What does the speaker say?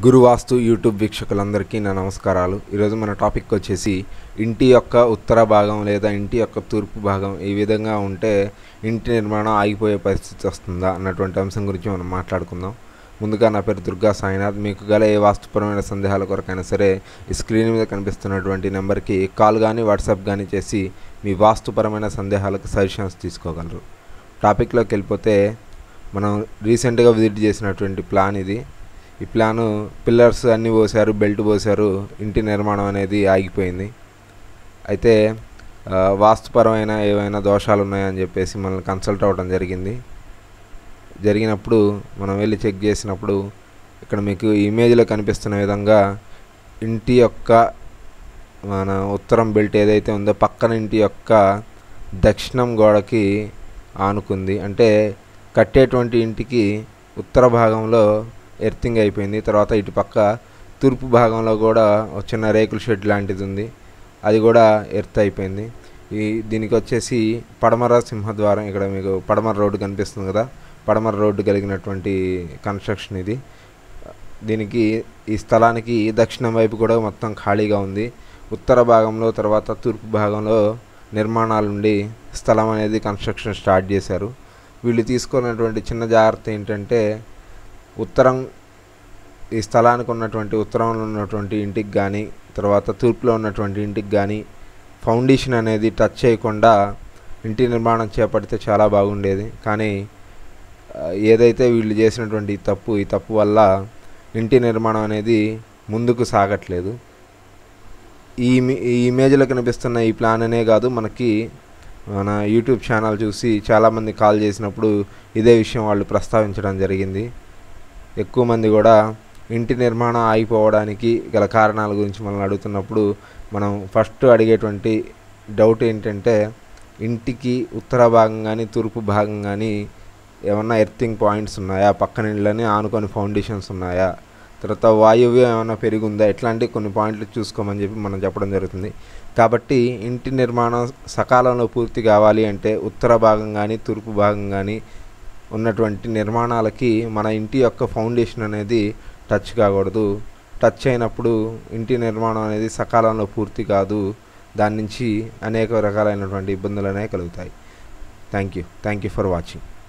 గురువాస్తు YouTube వీక్షకులందరికీ నా నమస్కారాలు ఈరోజు మన టాపిక్ వచ్చేసి ఇంటి యొక్క ఉత్తర భాగం లేదా ఇంటి యొక్క తూర్పు భాగం ఈ విధంగా ఉంటే ఇంటి నిర్మాణం ఆగిపోయే పరిస్థితి వస్తుందా అన్నటువంటి అంశం గురించి మనం మాట్లాడుకుందాం ముందుగా నా పేరు దుర్గా సాయినాథ్ మీకు గల ఏ వాస్తుపరమైన సందేహాల కొరకైనా సరే ఈ స్క్రీన్ మీద కనిపిస్తున్నటువంటి నెంబర్కి కాల్ కానీ వాట్సాప్ కానీ చేసి మీ వాస్తుపరమైన సందేహాలకు సజెషన్స్ తీసుకోగలరు టాపిక్లోకి వెళ్ళిపోతే మనం రీసెంట్గా విజిట్ చేసినటువంటి ప్లాన్ ఇది ఈ ప్లాను పిల్లర్స్ అన్నీ పోసారు బెల్ట్ పోసారు ఇంటి నిర్మాణం అనేది ఆగిపోయింది అయితే ఆ, వాస్తుపరమైన ఏవైనా దోషాలు ఉన్నాయని చెప్పేసి మనల్ని కన్సల్ట్ అవ్వడం జరిగింది జరిగినప్పుడు మనం వెళ్ళి చెక్ చేసినప్పుడు ఇక్కడ మీకు ఇమేజ్లో కనిపిస్తున్న విధంగా ఇంటి యొక్క మన ఉత్తరం బెల్ట్ ఏదైతే ఉందో పక్కన ఇంటి యొక్క దక్షిణం గోడకి ఆనుకుంది అంటే కట్టేటువంటి ఇంటికి ఉత్తర భాగంలో ఎర్తింగ్ అయిపోయింది తర్వాత ఇటు పక్క తూర్పు భాగంలో కూడా ఒక చిన్న రేకుల షెడ్ లాంటిది ఉంది అది కూడా ఎర్త్ అయిపోయింది ఈ దీనికి వచ్చేసి పడమర సింహద్వారం ఇక్కడ మీకు పడమర రోడ్డు కనిపిస్తుంది కదా పడమర రోడ్డు కలిగినటువంటి కన్స్ట్రక్షన్ ఇది దీనికి ఈ స్థలానికి దక్షిణం వైపు కూడా మొత్తం ఖాళీగా ఉంది ఉత్తర భాగంలో తర్వాత తూర్పు భాగంలో నిర్మాణాలు ఉండి స్థలం అనేది కన్స్ట్రక్షన్ స్టార్ట్ చేశారు వీళ్ళు తీసుకున్నటువంటి చిన్న జాగ్రత్త ఏంటంటే ఉత్తరం ఈ స్థలానికి ఉన్నటువంటి ఉత్తరంలో ఉన్నటువంటి ఇంటికి కానీ తర్వాత తూర్పులో ఉన్నటువంటి ఇంటికి కానీ ఫౌండేషన్ అనేది టచ్ చేయకుండా ఇంటి నిర్మాణం చేపడితే చాలా బాగుండేది కానీ ఆ, ఏదైతే వీళ్ళు చేసినటువంటి ఈ తప్పు ఈ తప్పు వల్ల ఇంటి నిర్మాణం అనేది ముందుకు సాగట్లేదు ఈ ఇమే- ఈ ఇమేజ్లో కనిపిస్తున్న ఈ ప్లాన్ అనే కాదు మనకి మన యూట్యూబ్ ఛానల్ చూసి చాలామంది కాల్ చేసినప్పుడు ఇదే విషయం వాళ్ళు ప్రస్తావించడం జరిగింది ఎక్కువ మంది కూడా ఇంటి నిర్మాణం ఆగిపోవడానికి గల కారణాల గురించి మనల్ని అడుగుతున్నప్పుడు మనం ఫస్ట్ అడిగేటువంటి డౌట్ ఏంటంటే ఇంటికి ఉత్తర భాగం కానీ తూర్పు భాగం కానీ ఏమన్నా ఎర్తింగ్ పాయింట్స్ ఉన్నాయా పక్కన ఇళ్ళని ఆనుకొని ఫౌండేషన్స్ ఉన్నాయా తర్వాత వాయువ్యం ఏమైనా పెరిగిందా ఇట్లాంటి కొన్ని పాయింట్లు చూసుకోమని చెప్పి మనం చెప్పడం జరుగుతుంది కాబట్టి ఇంటి నిర్మాణం సకాలంలో పూర్తి కావాలి అంటే ఉత్తర భాగం కానీ తూర్పు భాగం కానీ ఉన్నటువంటి నిర్మాణాలకి మన ఇంటి యొక్క ఫౌండేషన్ అనేది టచ్ కాకూడదు టచ్ అయినప్పుడు ఇంటి నిర్మాణం అనేది సకాలంలో పూర్తి కాదు దాని నుంచి అనేక రకాలైనటువంటి ఇబ్బందులు అనేవి కలుగుతాయి thank you thank you for watching